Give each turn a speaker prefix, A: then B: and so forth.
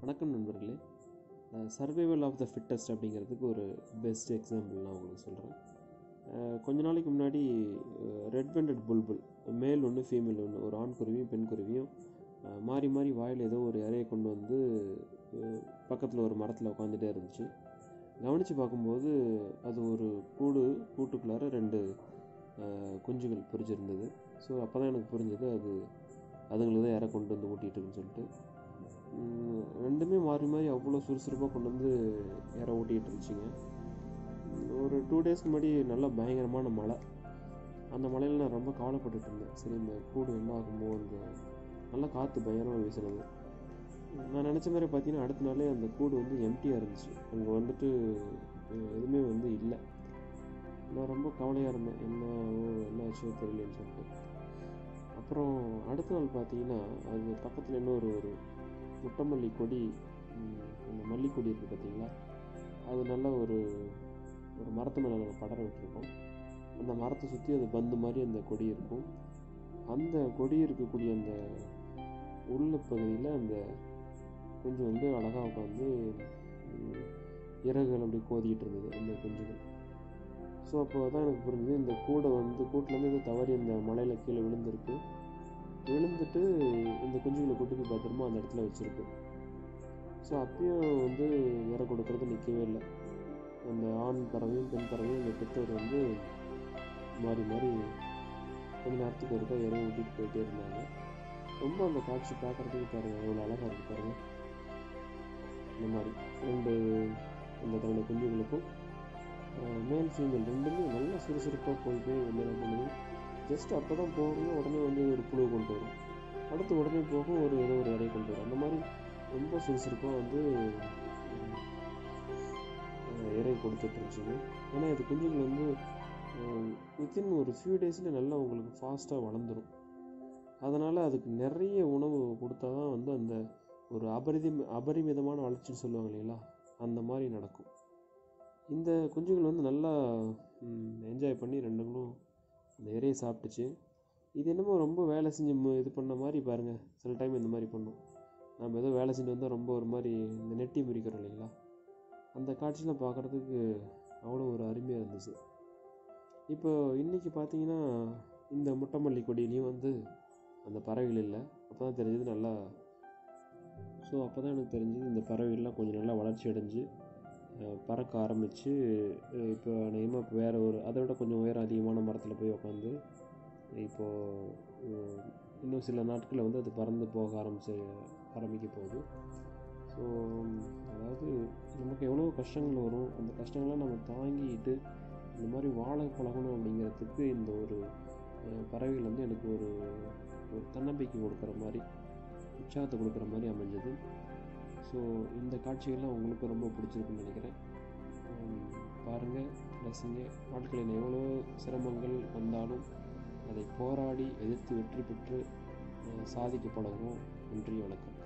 A: வணக்கம் நண்பர்களே survival of the fittest அப்படிங்கிறதுக்கு ஒரு பெஸ்ட் எக்ஸாம்பிள் நான் உங்களுக்கு சொல்கிறேன் கொஞ்ச நாளைக்கு முன்னாடி ரெட் பெண்டட் புல்புல் மேல் ஒன்று ஃபீமேல் ஒன்று ஒரு ஆண் குருவியும் பெண் குருவியும் அஹ், மாறி மாறி வாயில் ஏதோ ஒரு இறையை கொண்டு வந்து பக்கத்தில் ஒரு மரத்தில் உட்காந்துட்டே இருந்துச்சு கவனித்து பார்க்கும்போது அது ஒரு கூடு கூட்டுக்குள்ளார ரெண்டு அஹ், குஞ்சுகள் பொரிச்சிருந்தது ஸோ அப்போ தான் எனக்கு புரிஞ்சது அது அதுங்களுக்கு தான் இறை கொண்டு வந்து ஊட்டிகிட்டு இருக்குன்னு சொல்லிட்டு உம், ரெண்டுமே மாறி மாறி அவ்வளோ சுறுசுறுப்பாக கொண்டு வந்து இற ஓட்டிகிட்டு இருந்துச்சுங்க உம், ஒரு டூ டேஸ்க்கு முன்னாடி நல்லா பயங்கரமான மழை அந்த மழையில் நான் ரொம்ப கவலைப்பட்டுட்டு இருந்தேன் சரி இந்த கூடு என்ன ஆகுமோ அந்த நல்லா காற்று பயங்கரமாக வீசுனது நான் நினச்ச மாதிரி பார்த்தீங்கன்னா அடுத்த நாளே அந்த கூடு வந்து எம்டியாக இருந்துச்சு அங்கே வந்துட்டு அஹ், எதுவுமே வந்து இல்லை நான் ரொம்ப கவலையாக இருந்தேன் என்ன ஓ, என்ன ஆச்சோ தெரியலன்னு சொல்லிட்டு அப்புறம் அடுத்த நாள் பார்த்தீங்கன்னா அது பக்கத்தில் இன்னொரு ஒரு முட்டமல்லி கொடி ம், அந்த மல்லிக்கொடி இருக்குது பார்த்தீங்களா அது நல்ல ஒரு ஒரு மரத்து மேலே நாங்கள் படர விட்டுருக்கோம் அந்த மரத்தை சுற்றி அது பந்து மாதிரி அந்த கொடி இருக்கும் அந்த கொடி இருக்கக்கூடிய அந்த உள்ள பகுதியில் அந்த குஞ்சு வந்து அழகாக உட்காந்து ம், இறகுகள் அப்படி கோதிக்கிட்டு இருந்தது அந்த குஞ்சுகள் ஸோ அப்போ தான் எனக்கு புரிஞ்சுது இந்த கூடை வந்து கூட்டிலேருந்து இது தவறி இந்த மலையில் கீழே விழுந்திருக்கு விழுந்துட்டு இந்த குஞ்சுகளை கூட்டு போய் பத்திரமா அந்த இடத்துல வச்சுருக்கு ஸோ அப்பயும் வந்து இற கொடுக்கறது நிற்கவே இல்லை அந்த ஆண் பறவையும் பெண் பறவையும் இந்த பெற்றோர் வந்து மாறி மாறி கொஞ்ச நேரத்துக்கு ஒருக்கா இறைய ஊட்டிட்டு போயிட்டே இருந்தாங்க ரொம்ப அந்த காட்சி பார்க்குறதுக்கு பாருங்கள் எவ்வளோ அழகாக இருக்கு பாருங்கள் இந்த மாதிரி ரெண்டு அந்த தன்னுடைய குஞ்சுகளுக்கும் மேல் ஃபீமேல் ரெண்டுமே நல்லா சுறுசுறுப்பாக போய் போய் வந்து என்ன பண்ணுது ஜஸ்ட் அப்போ தான் போகணும் உடனே வந்து ஒரு புழு கொண்டு வரும் அடுத்து உடனே போகும் ஒரு ஏதோ ஒரு இறையை கொண்டு வரும் அந்த மாதிரி ரொம்ப சுறுசுறுப்பாக வந்து உம், அஹ், இறை கொடுத்துட்டு இருந்துச்சுங்க ஏன்னா இது குஞ்சுகள் வந்து வித்தின் ஒரு ஃபியூ டேஸில் நல்லா உங்களுக்கு ஃபாஸ்ட்டாக வளர்ந்துடும் அதனால் அதுக்கு நிறைய உணவு கொடுத்தா தான் வந்து அந்த ஒரு அபரிதம் அபரிமிதமான வளர்ச்சின்னு சொல்லுவாங்க இல்லைங்களா அந்த மாதிரி நடக்கும் இந்த குஞ்சுகள் வந்து நல்லா என்ஜாய் பண்ணி ரெண்டுங்களும் அந்த இறையை சாப்பிட்டுச்சு இது என்னமோ ரொம்ப வேலை செஞ்சு மு- இது பண்ண மாதிரி பாருங்கள் சில டைம் இந்த மாதிரி பண்ணும் நம்ம ஏதோ வேலை செஞ்சு வந்தால் ரொம்ப ஒரு மாதிரி இந்த நெட்டி முறிக்கிறோம் இல்லைங்களா அந்த காட்சியெலாம் பார்க்குறதுக்கு அவ்வளோ ஒரு அருமையாக இருந்துச்சு இப்போ இன்றைக்கி பார்த்தீங்கன்னா இந்த முட்டமல்லி கொடியிலையும் வந்து அந்த பறவைகள் இல்லை அப்போ தான் தெரிஞ்சது நல்லா ஸோ அப்போ தான் எனக்கு தெரிஞ்சது இந்த பறவைகள்லாம் கொஞ்சம் நல்லா வளர்ச்சி அடைஞ்சு அஹ், பறக்க ஆரம்பித்து இப்போ அநேகமாக இப்போ வேறு ஒரு அதை விட கொஞ்சம் உயரம் அதிகமான மரத்தில் போய் உட்காந்து இப்போது இன்னும் சில நாட்களில் வந்து அது பறந்து போக ஆரம்பிச்சு ஆரம்பிக்க போகுது ஸோ அதாவது நமக்கு எவ்வளோ கஷ்டங்கள் வரும் அந்த கஷ்டங்கள்லாம் நம்ம தாங்கிட்டு இந்த மாதிரி வாழ பழகணும் அப்படிங்கிறதுக்கு இந்த ஒரு அஹ், பறவைகள் வந்து எனக்கு ஒரு ஒரு தன்னம்பிக்கை கொடுக்குற மாதிரி உற்சாகத்தை கொடுக்குற மாதிரி அமைஞ்சது ஸோ இந்த காட்சிகள்லாம் உங்களுக்கு ரொம்ப பிடிச்சிருக்குன்னு நினைக்கிறேன் பாருங்கள் ரசிங்க வாழ்க்கையில் எவ்வளோ சிரமங்கள் வந்தாலும் அதை போராடி எதிர்த்து வெற்றி பெற்று அஹ், சாதிக்க பழகுவோம் நன்றி வணக்கம்